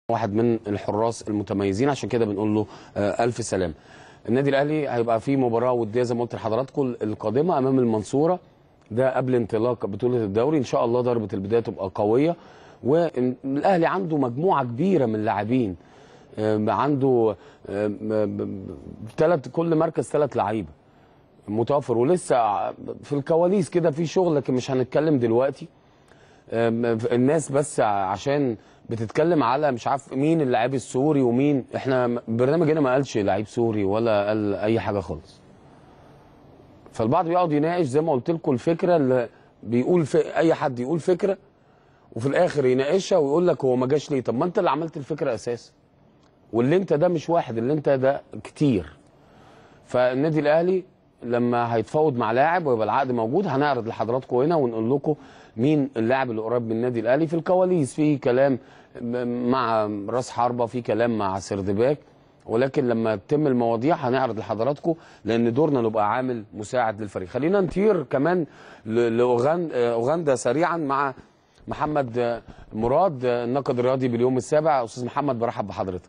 واحد من الحراس المتميزين عشان كده بنقول له آه، الف سلام النادي الاهلي هيبقى فيه مباراه وديه زي ما قلت لحضراتكم القادمه امام المنصوره ده قبل انطلاق بطوله الدوري ان شاء الله ضربه البدايه تبقى قويه والاهلي عنده مجموعه كبيره من اللاعبين آه، عنده ثلاث كل مركز ثلاث لعيبه متوفر ولسه في الكواليس كده في شغل لكن مش هنتكلم دلوقتي آم، الناس بس عشان بتتكلم على مش عارف مين اللاعب السوري ومين احنا برنامج هنا ما قالش لعيب سوري ولا قال اي حاجه خالص فالبعض بيقعد يناقش زي ما قلت لكم الفكره اللي بيقول في اي حد يقول فكره وفي الاخر يناقشها ويقول لك هو ما جاش ليه طب ما انت اللي عملت الفكره اساسا واللي انت ده مش واحد اللي انت ده كتير فالنادي الاهلي لما هيتفاوض مع لاعب ويبقى العقد موجود هنعرض لحضراتكم هنا ونقول لكم مين اللاعب اللي قريب من النادي الاهلي في الكواليس في كلام مع راس حربه في كلام مع سردباك ولكن لما تتم المواضيع هنعرض لحضراتكم لان دورنا نبقى عامل مساعد للفريق خلينا نطير كمان ل- لأوغان- اوغندا سريعا مع محمد مراد الناقد الرياضي باليوم السابع استاذ محمد برحب بحضرتك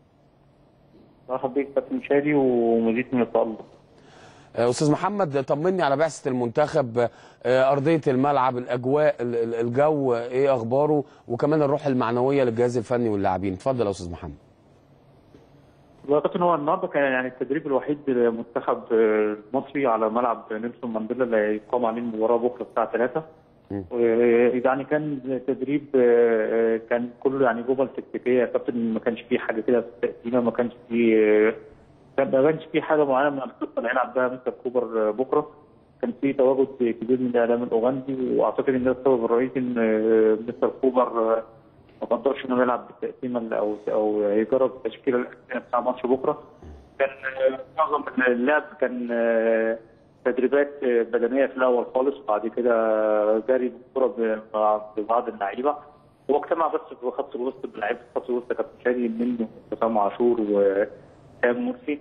مرحبا بيك كابتن شادي ومزيد من التألق استاذ محمد طمني على بعثه المنتخب آه، ارضيه الملعب الاجواء ال- ال- الجو ايه اخباره وكمان الروح المعنويه للجهاز الفني واللاعبين اتفضل يا استاذ محمد والله يا كابتن هو النهارده كان يعني التدريب الوحيد للمنتخب المصري على ملعب نيلسون مانديلا اللي هيقام عليه المباراه بكره الساعه 3 مم. يعني كان تدريب آه، كان كله يعني جمل تكتيكيه يا كابتن ما كانش فيه حاجه كده في التقسيمه ما كانش فيه آه، كان ما كانش فيه حاجه معينه من الخطه اللي هيلعب بها مستر كوبر آه، بكره كان في تواجد كبير من الاعلام الاوغندي واعتقد ان ده السبب الرئيسي ان آه، مستر كوبر آه، ما قدرش انه يلعب بالتقسيمه اللي- او او يجرب التشكيله الاساسيه بتاع ماتش بكره كان آه، معظم اللعب كان آه، تدريبات آه، بدنيه في الاول خالص وبعد كده جري بالكره ب- مع ببعض اللعيبه هو اجتمع بس في خط الوسط بلعيبه خط الوسط كابتن شادي منه حسام عاشور وسام مرسي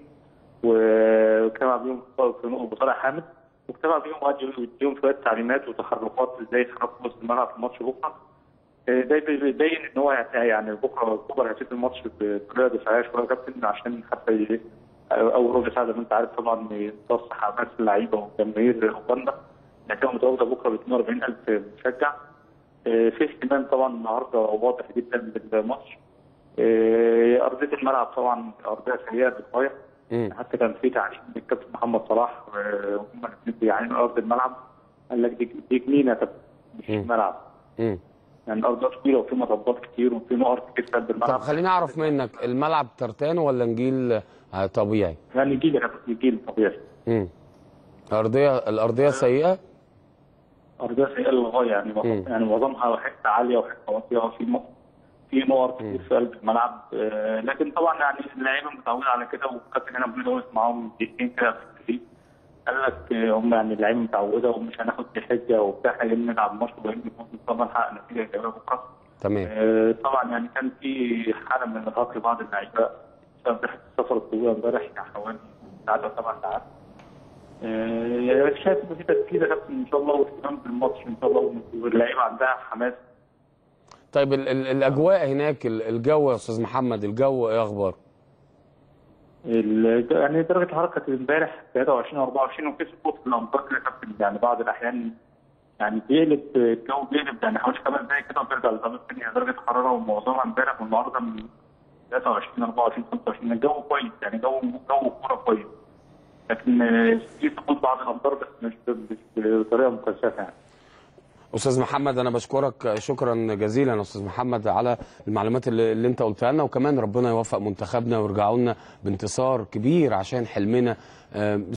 واجتمع بيهم في صالح حامد واجتمع بيهم وقعد يديهم شويه تعليمات وتحركات ازاي يتحركوا وسط الملعب في ماتش بكره آه، ده بيبين ان هو يعني بكره كوبر هيسيب الماتش بطريقه دفاعيه شويه يا كابتن عشان حتى ي- اول ربع ساعه زي ما انت عارف طبعا يمتص حماس اللعيبه وجماهير اوغندا هتبقى متواجده بكره ب 42000 مشجع آه، في اهتمام طبعا النهارده واضح جدا بالماتش آه، ارضيه الملعب طبعا ارضيه سيئه للغايه مم. حتى كان في تعليم من الكابتن محمد صلاح آه، وهم الاثنين بيعينوا ارض الملعب قال لك دي دي جنينه يا كابتن مش مم. ملعب مم. يعني الارض كبيره وفي مطبات كتير وفي نقط كتير في قلب طب الملعب خليني اعرف منك الملعب ترتان ولا نجيل آه، طبيعي يعني جيل يا كابتن جيل طبيعي مم. ارضيه الارضيه سيئه ارضيه سيئه للغايه يعني معظم- مم. يعني معظمها حته عاليه وحته واطيه في نقط في نقط كتير في قلب الملعب آه، لكن طبعا يعني اللعيبه متعوده على كده والكابتن هنا بيقول واقف معاهم دقيقتين كده في التدريب قال لك آه، هم يعني اللعيبه متعوده ومش هناخد دي حجه وبتاع احنا جايين نلعب ماتش وجايين نفوز ان شاء الله نحقق نتيجه ايجابيه بكره تمام آه، طبعا يعني كان في حاله من الارهاق لبعض اللعيبه بسبب رحله السفر الطويله امبارح يعني حوالي ساعات او سبع ساعات. آه، شايف ان في تركيز يا كابتن ان شاء الله واهتمام بالماتش ان شاء الله واللعيبه عندها حماس طيب ال ال الاجواء هناك ال- الجو يا استاذ محمد الجو ايه اخباره ال- يعني درجه الحراره كانت امبارح 23 24 وفي سقوط في الامطار كده يا كابتن يعني بعض الاحيان يعني بيقلب الجو بيقلب يعني حوالي خمس دقايق كده وبيرجع للطبيعه الثانيه درجه الحراره ومعظمها امبارح والنهارده من 23 24 25 الجو كويس يعني جو جو كوره كويس لكن آه، في سقوط بعض الامطار بس مش مش بطريقه مكثفه يعني استاذ محمد انا بشكرك شكرا جزيلا يا استاذ محمد على المعلومات اللي, اللي انت قلتها لنا وكمان ربنا يوفق منتخبنا ويرجعوا لنا بانتصار كبير عشان حلمنا آه،